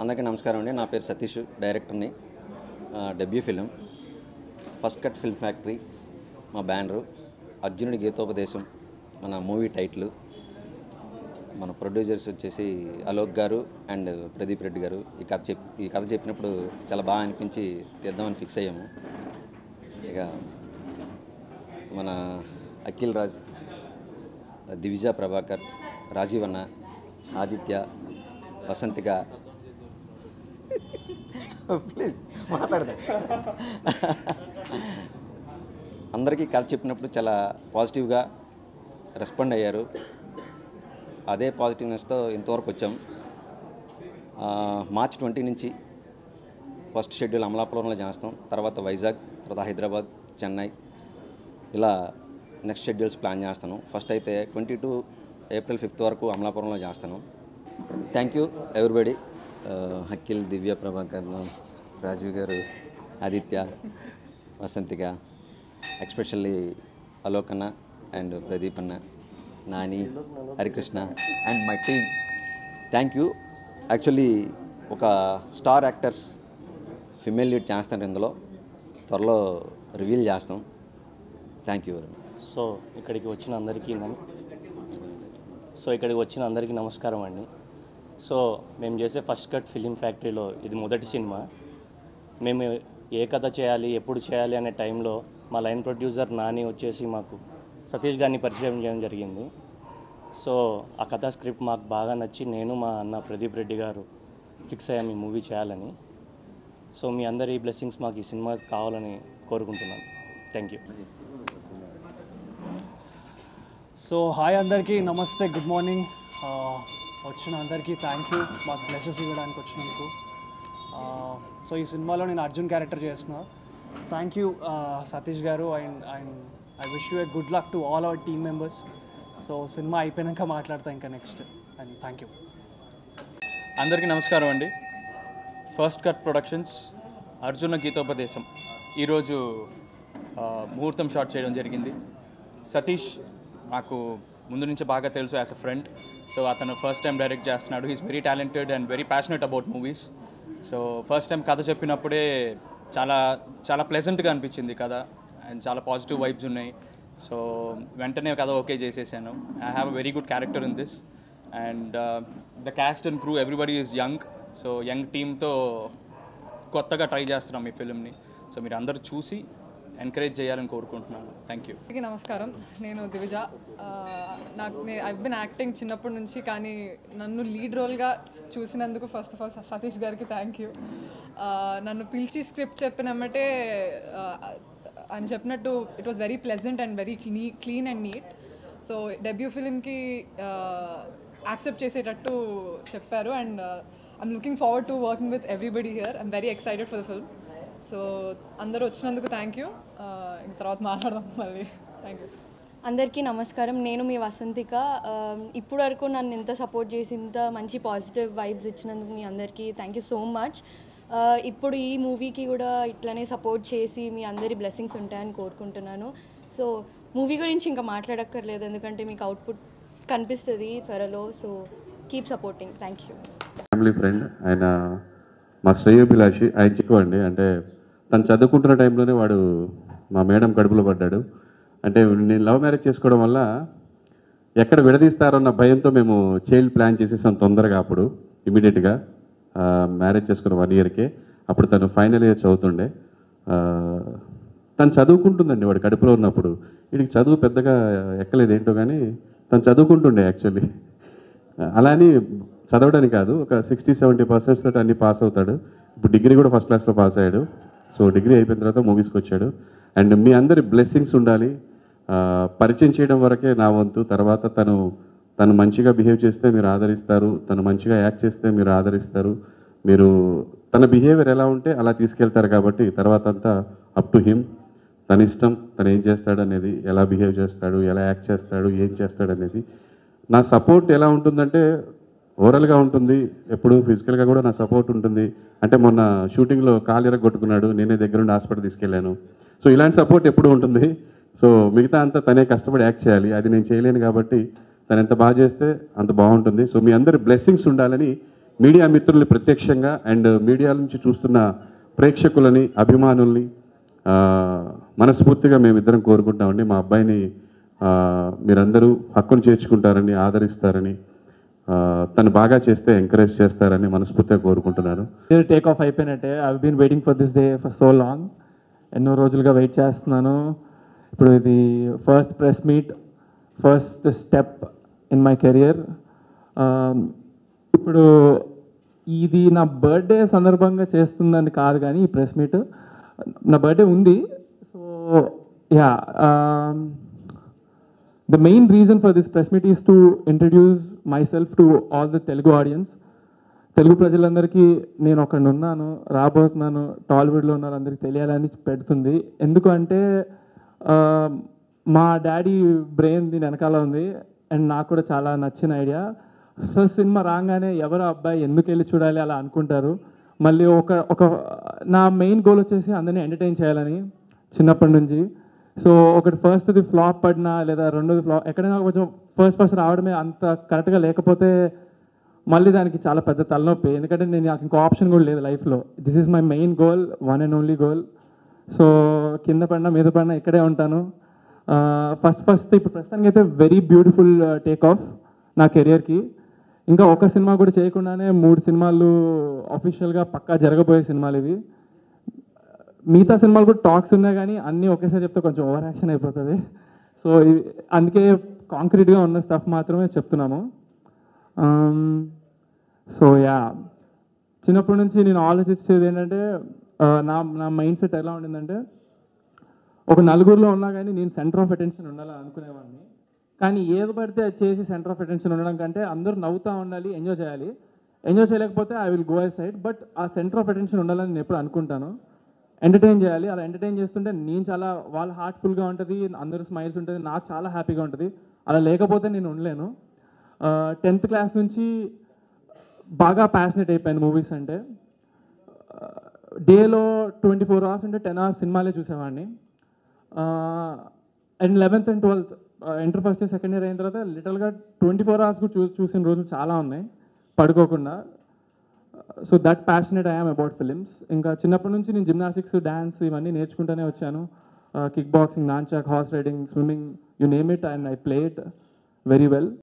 అందరికీ నమస్కారం అండి నా పేరు సతీష్ డైరెక్టర్ని debut film first cut film factory మా బ్యానరు అర్జునుడి గీతోపదేశం మన మూవీ టైటిల్ మన ప్రొడ్యూసర్స్ వచ్చేసి అలోక్ గారు అండ్ ప్రదీప్ రెడ్డి గారు ఈ కథ చెప్ ఈ కథ చెప్పినప్పుడు చాలా బాగా అనిపించి తీద్దామని ఫిక్స్ అయ్యాము ఇక మన అఖిల్ రాజ్ దివిజ ప్రభాకర్ రాజీవ్ అన్న ఆదిత్య వసంతిక ప్లీజ్ మాట్లాడదా అందరికీ కథ చెప్పినప్పుడు చాలా పాజిటివ్గా రెస్పాండ్ అయ్యారు అదే పాజిటివ్నెస్తో ఇంతవరకు వచ్చాం ఆ, మార్చ్ ట్వంటీ నుంచి ఫస్ట్ షెడ్యూల్ అమలాపురంలో చేస్తాం తర్వాత వైజాగ్ తర్వాత హైదరాబాద్ చెన్నై ఇలా నెక్స్ట్ షెడ్యూల్స్ ప్లాన్ చేస్తాను ఫస్ట్ అయితే ట్వంటీ టూ ఏప్రిల్ ఫిఫ్త్ వరకు అమలాపురంలో చేస్తాను thank you everybody Akhil Divya Prabhakar Rajiv garu Aditya Vasanthika especially Alok అన్న అండ్ ప్రదీప్ అన్న Nani Harikrishna and my team thank you actually ఒక స్టార్ యాక్టర్స్ ఫిమేల్ లీడ్ చేస్తాను ఇందులో త్వరలో రివీల్ చేస్తాం thank you very much so ఇక్కడికి వచ్చిన అందరికీ నమ- సో ఇక్కడికి వచ్చిన అందరికీ నమస్కారం అండి సో మేము చేసే ఫస్ట్ కట్ ఫిలిం ఫ్యాక్టరీలో ఇది మొదటి సినిమా మేము ఏ కథ చేయాలి ఎప్పుడు చేయాలి అనే టైంలో మా లైన్ ప్రొడ్యూసర్ నాని వచ్చేసి మాకు సతీష్ గారిని పరిచయం చేయడం జరిగింది సో ఆ కథ స్క్రిప్ట్ మాకు బాగా నచ్చి నేను మా అన్న ప్రదీప్ రెడ్డి గారు ఫిక్స్ అయ్యాము ఈ మూవీ చేయాలని సో మీ అందరి బ్లెస్సింగ్స్ మాకు ఈ సినిమా కావాలని కోరుకుంటున్నాను థ్యాంక్ యూ సో హాయ్ అందరికీ నమస్తే గుడ్ మార్నింగ్ వచ్చిన అందరికీ థ్యాంక్ యూ మాకు బ్లెసెస్ ఇవ్వడానికి వచ్చినందుకు సో ఈ సినిమాలో నేను అర్జున్ క్యారెక్టర్ చేస్తున్నా thank you Satish garu and and I wish you a good luck to all our team members so cinema అయిపోయాక మాట్లాడతా ఇంకా నెక్స్ట్ అండ్ థ్యాంక్ యూ అందరికీ నమస్కారం అండి first cut productions Arjuna Gitopadesam ఈరోజు ఆ, ముహూర్తం షాట్ చేయడం జరిగింది సతీష్ నాకు ముందు నుంచి బాగా తెలుసు యాజ్ అ ఫ్రెండ్ సో అతను ఫస్ట్ టైం డైరెక్ట్ చేస్తున్నాడు he's very talented and very passionate about movies so first time కథ చెప్పినప్పుడే చాలా చాలా ప్లెజెంట్గా అనిపించింది కథ అండ్ చాలా పాజిటివ్ వైబ్స్ ఉన్నాయి సో వెంటనే కథ ఓకే చేసేసాను I have a very good character in this and the cast and crew everybody is young so young టీమ్తో కొత్తగా ట్రై చేస్తున్నాం ఈ ఫిల్మ్ని సో మీరు అందరూ చూసి ఎంకరేజ్ చేయాలని కోరుకుంటున్నాను థ్యాంక్ యూ అందరికీ నమస్కారం నేను దివిజ ఆ, నాకు నే ఐ బిన్ యాక్టింగ్ చిన్నప్పటి నుంచి కానీ నన్ను లీడ్ రోల్గా చూసినందుకు ఫస్ట్ ఆఫ్ ఆల్ సతీష్ గారికి థ్యాంక్ యూ నన్ను పిలిచి స్క్రిప్ట్ చెప్పినమ్మటే ఆ, ఆయన చెప్పినట్టు it was very pleasant and very క్లీ clean and neat so debut ఫిలింకి యాక్సెప్ట్ చేసేటట్టు చెప్పారు and I'm looking forward to working with everybody here I'm very excited for the film so అందరూ వచ్చినందుకు థ్యాంక్ యూ ఇంక తర్వాత మాట్లాడదాం మళ్ళీ థ్యాంక్ యూ అందరికీ నమస్కారం నేను మీ వసంతిక ఇప్పటి వరకు నన్ను ఇంత సపోర్ట్ చేసి ఇంత మంచి పాజిటివ్ వైబ్స్ ఇచ్చినందుకు మీ అందరికీ థ్యాంక్ యూ సో మచ్ ఇప్పుడు ఈ మూవీకి కూడా ఇట్లనే సపోర్ట్ చేసి మీ అందరి బ్లెస్సింగ్స్ ఉంటాయని కోరుకుంటున్నాను సో మూవీ గురించి ఇంకా మాట్లాడక్కర్లేదు ఎందుకంటే మీకు అవుట్పుట్ కనిపిస్తుంది త్వరలో so keep supporting thank you family friend ఆయన మా శ్రేయోభిలాషి ఆయన చిక్కు అండి అంటే తను చదువుకుంటున్న టైంలోనే వాడు మా మేడం కడుపులో పడ్డాడు అంటే నేను లవ్ మ్యారేజ్ చేసుకోవడం వల్ల ఎక్కడ విడదీస్తారన్న భయంతో మేము చైల్డ్ ప్లాన్ చేసేసాం తొందరగా అప్పుడు ఇమీడియట్గా మ్యారేజ్ చేసుకున్న వన్ ఇయర్కే అప్పుడు తను ఫైనల్ ఇయర్ చదువుతుండే ఆ, తను చదువుకుంటుందండి వాడు కడుపులో ఉన్నప్పుడు వీడికి చదువు పెద్దగా ఎక్కలేదు ఏంటో కానీ తను చదువుకుంటుండే యాక్చువల్లీ అలా అని చదవడానికి కాదు ఒక సిక్స్టీ సెవెంటీ పర్సెంట్స్ తోటి అన్ని పాస్ అవుతాడు ఇప్పుడు డిగ్రీ కూడా ఫస్ట్ క్లాస్లో పాస్ అయ్యాడు సో డిగ్రీ అయిపోయిన తర్వాత మూవీస్కి వచ్చాడు అండ్ మీ అందరి బ్లెస్సింగ్స్ ఉండాలి ఆ, పరిచయం చేయడం వరకే నా వంతు తర్వాత తను తను మంచిగా బిహేవ్ చేస్తే మీరు ఆదరిస్తారు తను మంచిగా యాక్ట్ చేస్తే మీరు ఆదరిస్తారు మీరు తన బిహేవియర్ ఎలా ఉంటే అలా తీసుకెళ్తారు కాబట్టి తర్వాత అంతా అప్ టు హిమ్ తన ఇష్టం తను ఏం చేస్తాడు అనేది ఎలా బిహేవ్ చేస్తాడు ఎలా యాక్ట్ చేస్తాడు ఏం చేస్తాడు అనేది నా సపోర్ట్ ఎలా ఉంటుందంటే ఓవరాల్గా ఉంటుంది ఎప్పుడు ఫిజికల్గా కూడా నా సపోర్ట్ ఉంటుంది అంటే మొన్న షూటింగ్లో కాలు ఎరగొట్టుకున్నాడు నేనే దగ్గరుండి హాస్పిటల్ తీసుకెళ్ళాను సో ఇలాంటి సపోర్ట్ ఎప్పుడు ఉంటుంది సో మిగతా అంతా తనే కష్టపడి యాక్ట్ చేయాలి అది నేను చేయలేను కాబట్టి తను ఎంత బాగా చేస్తే అంత బాగుంటుంది సో మీ అందరి బ్లెస్సింగ్స్ ఉండాలని మీడియా మిత్రుల్ని ప్రత్యక్షంగా అండ్ మీడియా నుంచి చూస్తున్న ప్రేక్షకులని అభిమానుల్ని ఆ, మనస్ఫూర్తిగా మేమిద్దరం కోరుకుంటామండి మా అబ్బాయిని ఆ, మీరందరూ హక్కును చేర్చుకుంటారని ఆదరిస్తారని ఆ, తను బాగా చేస్తే ఎంకరేజ్ చేస్తారని మనస్ఫూర్తిగా కోరుకుంటున్నాను టేక్ ఆఫ్ అయిపోయినట్టే I been waiting for this day for so long ఎన్నో రోజులుగా వెయిట్ చేస్తున్నాను ఇప్పుడు ఇది first press meet first step in my career ఇప్పుడు ఇది నా బర్త్డే సందర్భంగా చేస్తుందని కాదు కానీ ఈ ప్రెస్ మీట్ నా బర్త్డే ఉంది so yeah the main reason for this press meet is to introduce myself to all the Telugu audience. Telugu ప్రజలందరికీ నేను ఒకడిని ఉన్నాను రాబోతున్నాను టాలీవుడ్లో ఉన్న వాళ్ళందరికీ తెలియాలని పెడుతుంది ఎందుకు అంటే ఆ, మా డాడీ బ్రెయిన్ దీని వెనకాల ఉంది అండ్ నాకు కూడా చాలా నచ్చిన ఐడియా ఫస్ట్ సినిమా రాగానే ఎవరు అబ్బాయి ఎందుకు వెళ్ళి చూడాలి అలా అనుకుంటారు మళ్ళీ ఒక ఒక నా మెయిన్ గోల్ వచ్చేసి అందరినీ ఎంటర్టైన్ చేయాలని చిన్నప్పటి నుంచి సో ఒకటి ఫస్ట్ది ఫ్లాప్ పడినా లేదా రెండోది ఫ్లాప్ ఎక్కడైనా కొంచెం ఫస్ట్ ఫస్ట్ రావడమే అంత కరెక్ట్గా లేకపోతే మళ్ళీ దానికి చాలా పెద్ద తలనొప్పి ఎందుకంటే నేను నాకు ఇంకో ఆప్షన్ కూడా లేదు లైఫ్లో this is my main goal one and only goal so కింద పడినా మీద పడినా ఇక్కడే ఉంటాను ఫస్ట్ ఫస్ట్ ఇప్పుడు ప్రస్తుతానికి అయితే వెరీ బ్యూటిఫుల్ టేక్ ఆఫ్ నా కెరియర్కి ఇంకా ఒక సినిమా కూడా చేయకుండానే మూడు సినిమాలు అఫీషియల్గా పక్కా జరగబోయే సినిమాలు ఇవి మిగతా సినిమాలు కూడా టాక్స్ ఉన్నాయి కానీ అన్నీ ఒకేసారి చెప్తే కొంచెం ఓవర్ యాక్షన్ అయిపోతుంది సో ఇవి- అందుకే కాంక్రీట్గా ఉన్న స్టఫ్ మాత్రమే చెప్తున్నాము సో యా చిన్నప్పటి నుంచి నేను ఆలోచించేది ఏంటంటే ఆ, నా నా మైండ్ సెట్ ఎలా ఉండిందంటే ఒక నలుగురిలో ఉన్నా కానీ నేను సెంటర్ ఆఫ్ అటెన్షన్ ఉండాలని అనుకునేవాడిని కానీ ఏది పడితే అది చేసి సెంటర్ ఆఫ్ అటెన్షన్ ఉండడం కంటే అందరూ నవ్వుతూ ఉండాలి ఎంజాయ్ చేయాలి ఎంజాయ్ చేయలేకపోతే I will go aside but a center of attention ఉండాలని నేను ఎప్పుడు అనుకుంటాను ఎంటర్టైన్ చేయాలి అలా ఎంటర్టైన్ చేస్తుంటే నేను చాలా వాళ్ళ హార్ట్ఫుల్గా ఉంటుంది అందరూ స్మైల్స్ ఉంటుంది నాకు చాలా హ్యాపీగా ఉంటుంది అలా లేకపోతే నేను ఉండలేను టెన్త్ క్లాస్ నుంచి బాగా ప్యాషనెట్ అయిపోయాను మూవీస్ అంటే డేలో ట్వంటీ ఫోర్ అవర్స్ అంటే టెన్ అవర్స్ సినిమాలే చూసేవాడిని and eleventh and twelfth inter first year second year అయిన తర్వాత లిటల్గా ట్వంటీ ఫోర్ అవర్స్ కూడా చూ చూసిన రోజులు చాలా ఉన్నాయి పడుకోకుండా so that passionate I'm about films ఇంకా చిన్నప్పటి నుంచి నేను జిమ్నాస్టిక్స్ డ్యాన్స్ ఇవన్నీ నేర్చుకుంటూనే వచ్చాను kick boxing nunchuck horse riding swimming you name it and I play it very well